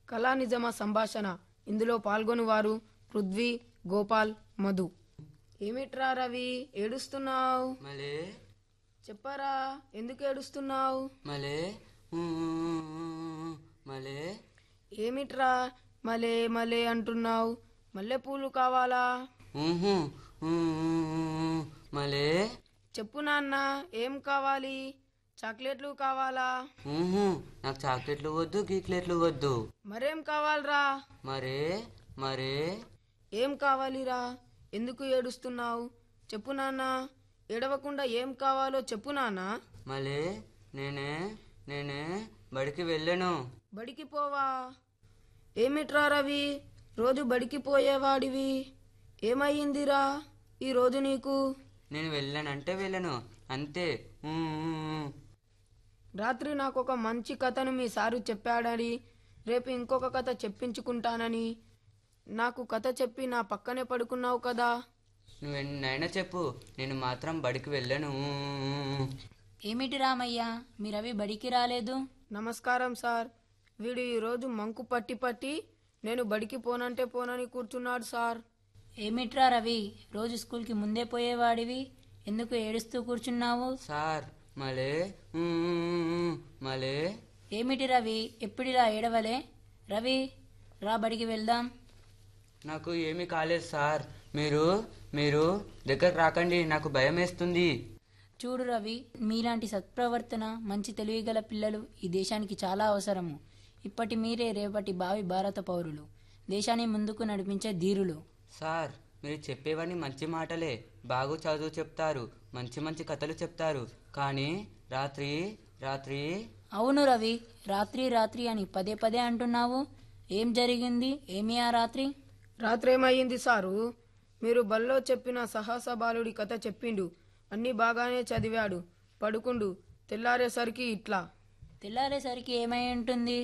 కళా నిజమా సంభాషణ ఇందులో పాల్గొనివారు పృథ్వీ గోపాల్ మధు ఏమిట్రా రవి ఏడుస్తున్నావు మలే చెప్పరా ఎందుకు ఏడుస్తున్నావు మలే ఊ, మలే ఏమిట్రా మలే మలే అంటున్నావు మల్లెపూలు కావాలా ఊహు, ఊ, మలే చెప్పు నాన్న ఏం కావాలి చాక్లెట్లు కావాలా ఊహు, నాకు చాక్లెట్లు వద్దు గీక్లెట్లు వద్దు మరేం కావాలరా మరే మరే ఏం కావాలిరా ఎందుకు ఏడుస్తున్నావు చెప్పు నాన్న ఏడవకుండా ఏం కావాలో చెప్పు నాన్న మలే నేనే నేనే బడికి వెళ్ళాను బడికి పోవా ఏమిట్రా రవి రోజు బడికి పోయేవాడివి ఏమయ్యిందిరా ఈ రోజు నీకు నేను వెళ్ళానంటే వెళ్ళాను అంతే ఊ, ఊ, ఊ. రాత్రి నాకు ఒక మంచి కథను మీ సారు చెప్పాడని రేపు ఇంకొక కథ చెప్పించుకుంటానని నాకు కథ చెప్పి నా పక్కనే పడుకున్నావు కదా నువ్వెన్నైనా చెప్పు నేను మాత్రం బడికి వెళ్ళాను ఊ, ఊ, ఊ. ఏమిటి రామయ్య మీ రవి బడికి రాలేదు నమస్కారం సార్ వీడు ఈరోజు మంకు పట్టి పట్టి నేను బడికి పోనంటే పోనని కూర్చున్నాడు సార్ ఏమిట్రా రవి రోజు స్కూల్కి ముందే పోయేవాడివి ఎందుకు ఏడుస్తూ కూర్చున్నావు సార్ మలే ఊ, ఊ, ఊ, మలే ఏమిటి రవి ఎప్పుడిలా ఏడవలే రవి రా బడికి వెళ్దాం నాకు ఏమీ కాలేదు సార్ మీరు మీరు దగ్గరకు రాకండి నాకు భయం వేస్తుంది చూడు రవి మీలాంటి సత్ప్రవర్తన మంచి తెలివిగల పిల్లలు ఈ దేశానికి చాలా అవసరము ఇప్పటి మీరే రేపటి భావి భారత పౌరులు దేశాన్ని ముందుకు నడిపించే ధీరులు సార్ మీరు చెప్పేవన్నీ మంచి మాటలే బాగు చదువు చెప్తారు మంచి మంచి కథలు చెప్తారు కానీ రాత్రి రాత్రి అవును రవి రాత్రి రాత్రి అని పదే పదే అంటున్నావు ఏం జరిగింది ఏమి ఆ రాత్రి రాత్రేమయ్యింది సారు మీరు బల్లో చెప్పిన సహస బాలుడి కథ చెప్పిండు అన్నీ బాగానే చదివాడు పడుకుండు తెల్లారేసరికి ఇట్లా తెల్లారేసరికి ఏమై ఉంటుంది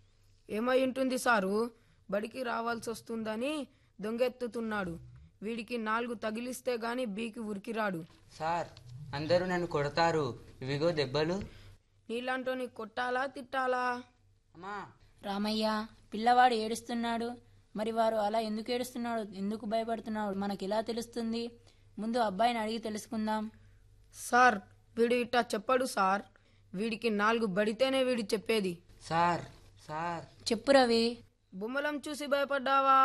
ఏమై ఉంటుంది సారు బడికి రావాల్సి వస్తుందని దొంగెత్తుతున్నాడు వీడికి నాలుగు తగిలిస్తే గాని బీకి ఉరికిరాడు సార్ అందరూ నన్ను కొడతారు ఇవిగో దెబ్బలు నీలాంటోని కొట్టాలా తిట్టాలా అమ్మా రామయ్య పిల్లవాడు ఏడుస్తున్నాడు మరి వారు అలా ఎందుకు ఏడుస్తున్నాడు ఎందుకు భయపడుతున్నాడు మనకి ఎలా తెలుస్తుంది ముందు అబ్బాయిని అడిగి తెలుసుకుందాం సార్ వీడు ఇట్టా చెప్పడు సార్ వీడికి నాలుగు బడితేనే వీడు చెప్పేది సార్ సార్ చెప్పు రవి బొమ్మలం చూసి భయపడ్డావా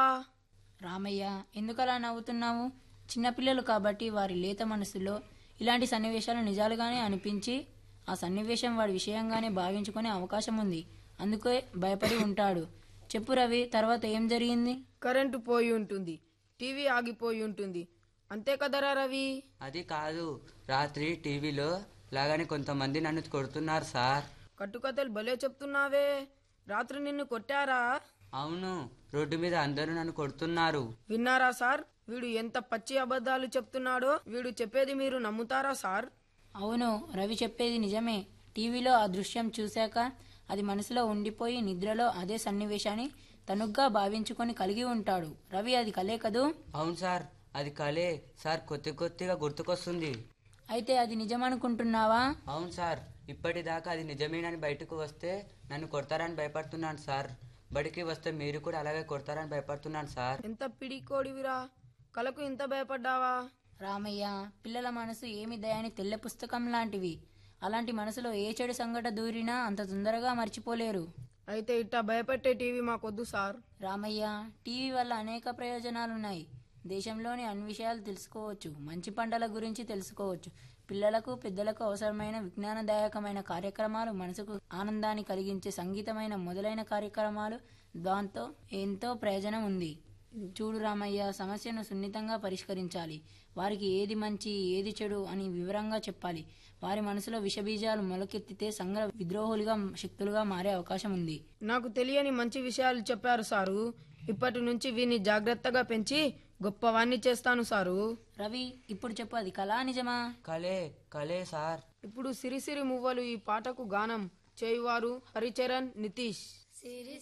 రామయ్య ఎందుకు అలా నవ్వుతున్నావు చిన్నపిల్లలు కాబట్టి వారి లేత మనసులో ఇలాంటి సన్నివేశాలు నిజాలుగానే అనిపించి ఆ సన్నివేశం వాడి విషయంగానే భావించుకునే అవకాశం ఉంది అందుకే భయపడి ఉంటాడు చెప్పు రవి తర్వాత ఏం జరిగింది కరెంటు పోయి ఉంటుంది టీవీ ఆగిపోయి ఉంటుంది అంతే కదరా రవి అది కాదు రాత్రి టీవీలో లాగానే కొంతమంది నన్ను కొడుతున్నారు సార్ కట్టుకథలు భలే చెప్తున్నావే రాత్రి నిన్ను కొట్టారా అవును రోడ్డు మీద అందరూ నన్ను కొడుతున్నారు విన్నారా సార్ వీడు ఎంత పచ్చి అబద్ధాలు చెప్తున్నాడో వీడు చెప్పేది మీరు నమ్ముతారా సార్ అవును రవి చెప్పేది నిజమే టీవీలో ఆ దృశ్యం చూశాక అది మనసులో ఉండిపోయి నిద్రలో అదే సన్నివేశాన్ని తనుగ్గా భావించుకొని కలిగి ఉంటాడు రవి అది కలే కదూ అవును సార్ అది కలే సార్ కొద్ది కొద్దిగా గుర్తుకొస్తుంది అయితే అది నిజమనుకుంటున్నావా అవును సార్ ఇప్పటిదాకా అది నిజమేనని బయటకు వస్తే నన్ను కొడతారని భయపడుతున్నాను సార్ బడికి వస్తే మీరు కూడా అలాగే కొడతారని భయపడుతున్నాను సార్ ఎంత పిడికోడివిరా కలకు ఇంత భయపడ్డావా రామయ్య పిల్లల మనసు ఏమి దయాని తెల్ల పుస్తకం లాంటివి అలాంటి మనసులో ఏ చెడు సంఘట దూరినా అంత తొందరగా మర్చిపోలేరు అయితే ఇట్టా భయపెట్టే టీవీ మాకొద్దు సార్ రామయ్య టీవీ వల్ల అనేక ప్రయోజనాలున్నాయి దేశంలోని అన్ని విషయాలు తెలుసుకోవచ్చు మంచి పంటల గురించి తెలుసుకోవచ్చు పిల్లలకు పెద్దలకు అవసరమైన విజ్ఞానదాయకమైన కార్యక్రమాలు మనసుకు ఆనందాన్ని కలిగించే సంగీతమైన మొదలైన కార్యక్రమాలు దాంతో ఎంతో ప్రయోజనం ఉంది చూడు రామయ్య సమస్యను సున్నితంగా పరిష్కరించాలి వారికి ఏది మంచి ఏది చెడు అని వివరంగా చెప్పాలి వారి మనసులో విషబీజాలు మొలకెత్తితే సంఘ విద్రోహులుగా శక్తులుగా మారే అవకాశం ఉంది నాకు తెలియని మంచి విషయాలు చెప్పారు సారు ఇప్పటి నుంచి వీని జాగ్రత్తగా పెంచి గొప్పవాణ్ణి చేస్తాను సారు రవి ఇప్పుడు చెప్పు అది కళా నిజమా కలే కలే సార్ ఇప్పుడు సిరిసిరి మువ్వలు ఈ పాటకు గానం చేయువారు హరిచరణ్ నితీష్